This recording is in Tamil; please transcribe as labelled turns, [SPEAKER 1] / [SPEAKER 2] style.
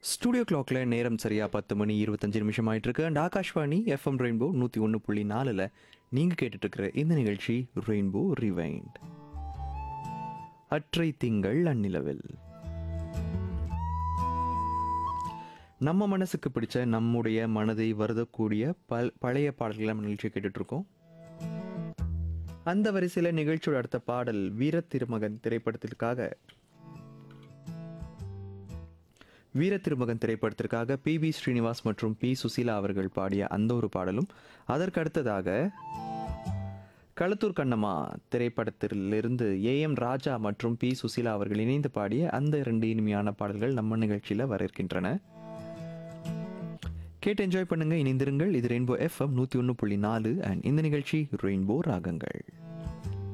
[SPEAKER 1] ஸ்டூடியோ கிளாக்ல நேரம் சரியா பத்து மணி இருபத்தஞ்சு நிமிஷம் ஆயிட்டு இருக்கு அண்ட் ஆகாஷ்வாணி எஃப்எம் ரெயின்போ நூற்றி ஒன்று புள்ளி நாலில் நீங்கள் கேட்டுட்டு இருக்கிற இந்த நிகழ்ச்சி ரெயின்போ ரிவைண்ட் அற்றை திங்கள் அந்நிலவில் நம்ம மனசுக்கு பிடிச்ச நம்முடைய மனதை வருதக்கூடிய பல் பழைய பாடல்களை நம்ம நிகழ்ச்சி கேட்டுட்டு இருக்கோம் அந்த வரிசையில் நிகழ்ச்சியோட அடுத்த பாடல் வீர திருமகன் திரைப்படத்திற்காக வீர திருமகன் திரைப்படத்திற்காக பி வி ஸ்ரீனிவாஸ் மற்றும் பி சுசீலா அவர்கள் பாடிய அந்த ஒரு பாடலும் அதற்கு அடுத்ததாக களத்தூர் கண்ணம்மா திரைப்படத்திலிருந்து ஏ எம் ராஜா மற்றும் பி சுசீலா அவர்கள் இணைந்து பாடிய அந்த இரண்டு இனிமையான பாடல்கள் நம்ம நிகழ்ச்சியில் வர இருக்கின்றன கேட்டு என்ஜாய் பண்ணுங்க இணைந்திருங்கள் இது ரெயின்போ எஃப்எம் நூற்றி ஒன்று புள்ளி நாலு அண்ட் இந்த நிகழ்ச்சி ரெயின்போ ராகங்கள்